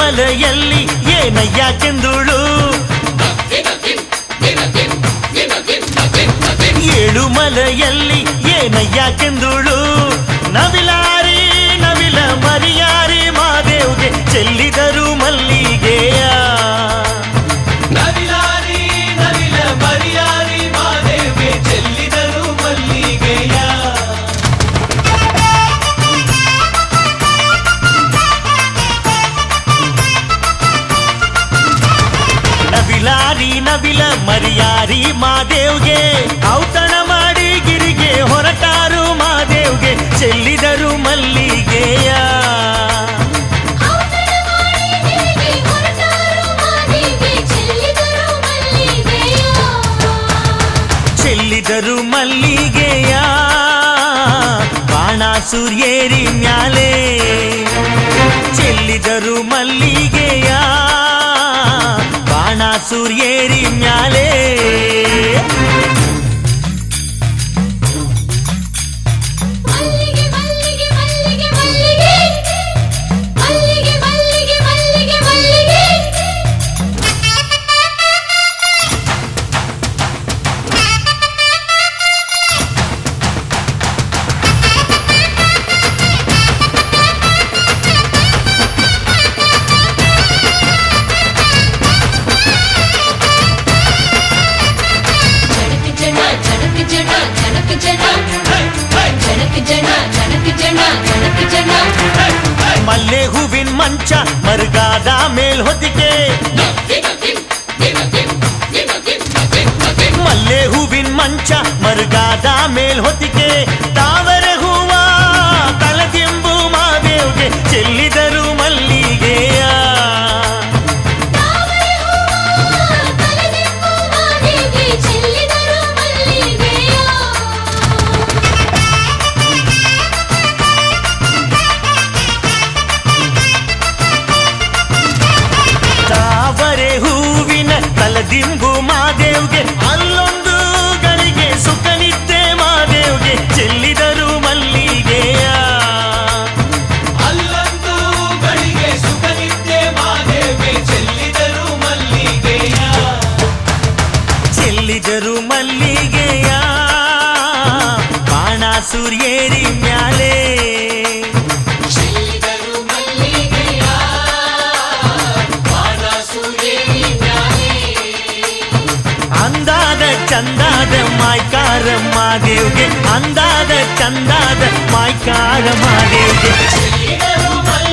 ಮಲೆಯಲ್ಲಿ ಏನಯ್ಯ ಕೆಂದುಳು ಏಳು ಮಲೆಯಲ್ಲಿ ಏನಯ್ಯ ಕೆಂದುಳು ನವಿಲಾರಿ ನವಿಲ ಮರಿಯಾರಿ ಮಾದೇವ್ಗೆ ಚೆಲ್ಲಿದರು ಮಲ್ಲಿಗೆಯ ನವಿಲಾರಿ ನವಿಲ ಮರಿಯಾರಿ ಮಾದೇವಿ ಚೆಲ್ಲಿದರು ಮಲ್ಲಿಗೆಯ ನವಿಲಾರಿ ನವಿಲ ಮರಿಯಾರಿ ಮಾದೇವ್ಗೆ ಔತಣ ಮಾಡಿ ಗಿರಿಗೆ ಹೊರಟಾರು ಮಾದೇವ್ಗೆ ಚೆಲ್ಲಿದರು ಮಲ್ಲಿಗೆಯ ಔತಣ ಮಾಡಿ ಗಿರಿಗೆ ಹೊರಟಾರು ಮಾದೇವಿಗೆ ಚೆಲ್ಲಿದರು ಮಲ್ಲಿಗೆಯ ಚೆಲ್ಲಿದರು ಮಲ್ಲಿಗೆಯ ಬಾಣ ಸೂರ್ಯೇರಿ ಮ್ಯಾಲೆ ಚೆಲ್ಲಿದರು ಮಲ್ಲಿಗೆಯ ಬಾಣ ಸೂರ್ಯೇರಿ ಮ್ಯಾಲೆ ಮಲ್ಲಿಗೆ ಮಲ್ಲಿಗೆ ಮಲ್ಲಿಗೆ ಮಲ್ಲಿಗೆ ಮಲ್ಲಿಗೆ ಮಲ್ಲಿಗೆ ಮಲ್ಲಿಗೆ ಮಲ್ಲಿಗೆ ಜನಕ ಜನ ಜನಕ ಜನ ಜನಕ ಜನ ಜನಕ ಜನ ಜನಕ ಜನ ಜನಕ ಜನ ಮಲ್ಲೆ ಹೂವಿನ ಮಂಚ ಮರುಗಾದ ಮೇಲ್ ಹೊದಿಕೆ ಮಲ್ಲೆ ಹೂವಿನ ಮಂಚ ಮರುಗಾದ ಮೇಲ್ ಹೊದಿಕೆ ತಾವರ ಹೂವ ತಲದಿಂಬು ಮಾದೇವ್ಗೆ ಚೆಲ್ಲಿದರು ಮಲ್ಲಿಗೆಯ ತಾವರೆ ಹೂವ ತಲೆದಿಂಬು ಮಾದೇವಿಗೆ ಚೆಲ್ಲಿದರು ಮಲ್ಲಿಗೆಯ ತಾವರೆ ಹೂವಿನ ತಲದಿಂಬು ಮಾದೇವ್ಗೆ ಅಲ್ಲೊಂದು ಗಳಿಗೆ ಸುಖನಿದ್ದೆ ಮಾದೇವ್ಗೆ ಚೆಲ್ಲಿದರು ಮಲ್ಲಿಗೆಯ ಅಲ್ಲೊಂದು ಗಳಿಗೆ ಸುಖನಿದ್ದೆ ಮಾದೇವಿ ಚೆಲ್ಲಿದರು ಮಲ್ಲಿಗೆಯ ಚೆಲ್ಲಿದರು ಮಲ್ಲಿಗೆಯ ಬಾಣ ಸೂರ್ಯೇರಿ ಮ್ಯಾಲೆ ಚೆಲ್ಲಿದರು ಮಲ್ಲಿಗೆಯ ಬಾಣ ಸೂರ್ಯನಿ ಮ್ಯಾಲೆ ಅಂದಾದ ಚಂದಾದ ಮಾಯ್ಕಾರ ಮಾದೇವ್ಗೆ ಅಂದಾದ ಚಂದಾದ ಮಾಯ್ಕಾರ ಮಾದೇವ್ಗೆ ಚೆಲ್ಲಿದರು ಮಲ್ಲಿಗೆಯ